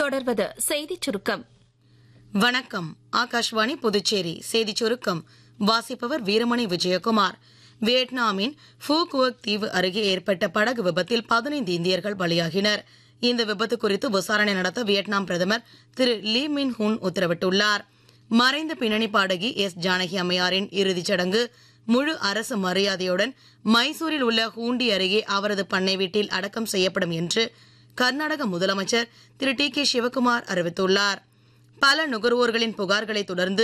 தொடர்வது செய்திச் சுருக்கம் வணக்கம் ஆகாஷ்வாணி புதுச்சேரி செய்திச் சுருக்கம் வாசிப்பவர் வீரமணி விஜயகுமார் வியட்நாமின் ஃபூகுவக் தீவு அருகே ஏற்பட்ட படகு விபத்தில் பதினைந்து இந்தியர்கள் பலியாகினர் இந்த விபத்து குறித்து விசாரணை நடத்த வியட்நாம் பிரதமர் திரு லீ மின் ஹுன் உத்தரவிட்டுள்ளார் மறைந்த பின்னணி பாடகி எஸ் ஜானகி அம்மையாரின் இறுதிச் சடங்கு முழு அரசு மரியாதையுடன் மைசூரில் உள்ள ஹூண்டி அருகே அவரது பண்ணை வீட்டில் அடக்கம் செய்யப்படும் என்று கர்நாடக முதலமைச்சர் திரு டி கே சிவக்குமார் அறிவித்துள்ளார் பல நுகர்வோர்களின் புகார்களை தொடர்ந்து